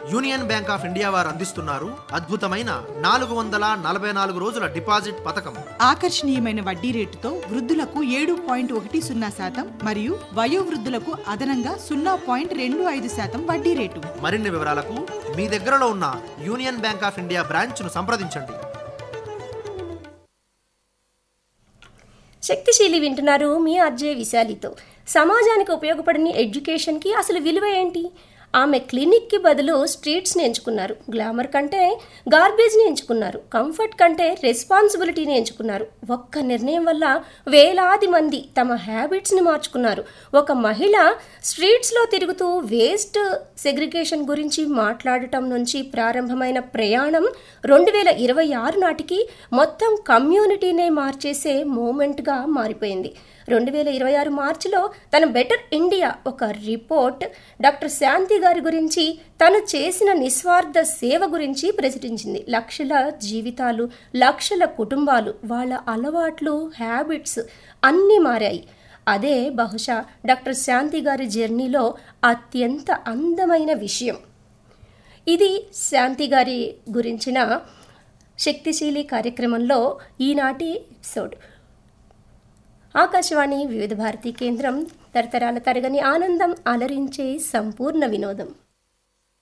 union Bank of India వారు అందిస్తున్నారు అద్భుతమైన నాలుగు వందల నలభై నాలుగు రోజుల డిపాజిట్ పథకం ఆకర్షణీయమైన వడ్డీ రేటుతో వృద్ధులకు ఏడు పాయింట్ ఒకటి సున్నా శాతం మరియు వయోవృద్ధులకు అదనంగా సున్నా పాయింట్ రెండు ఐదు శాతం వడ్డీ రేటు మరిన్ని వివరాలకు మీ దగ్గరలో ఉన్న యూనియన్ బ్యాంక్ ఆఫ్ ఇండియా బ్రాంచ్ను సంప్రదించండి శక్తిశీలి వింటున్నారు మీ అర్జే విశాలితో సమాజానికి ఉపయోగపడని ఎడ్యుకేషన్కి అసలు విలువ ఏంటి ఆమె క్లినిక్కి బదులు స్ట్రీట్స్ని ఎంచుకున్నారు గ్లామర్ కంటే గార్బేజ్ని ఎంచుకున్నారు కంఫర్ట్ కంటే రెస్పాన్సిబిలిటీని ఎంచుకున్నారు ఒక్క నిర్ణయం వల్ల వేలాది మంది తమ హ్యాబిట్స్ని మార్చుకున్నారు ఒక మహిళ స్ట్రీట్స్లో తిరుగుతూ వేస్ట్ సెగ్రిగేషన్ గురించి మాట్లాడటం నుంచి ప్రారంభమైన ప్రయాణం రెండు వేల ఇరవై ఆరు నాటికి మొత్తం కమ్యూనిటీనే మార్చేసే మూమెంట్గా మారిపోయింది రెండు వేల ఇరవై ఆరు మార్చిలో తన బెటర్ ఇండియా ఒక రిపోర్ట్ డాక్టర్ శాంతి గారి గురించి తను చేసిన నిస్వార్థ సేవ గురించి ప్రచురించింది లక్షల జీవితాలు లక్షల కుటుంబాలు వాళ్ళ అలవాట్లు హ్యాబిట్స్ అన్నీ మారాయి అదే బహుశా డాక్టర్ శాంతి గారి జర్నీలో అత్యంత అందమైన విషయం ఇది శాంతి గారి గురించిన శక్తిశీలి కార్యక్రమంలో ఈనాటి ఎపిసోడ్ ఆకాశవాణి వివిధ భారతి కేంద్రం తరతరాల తరగని ఆనందం అలరించే సంపూర్ణ వినోదం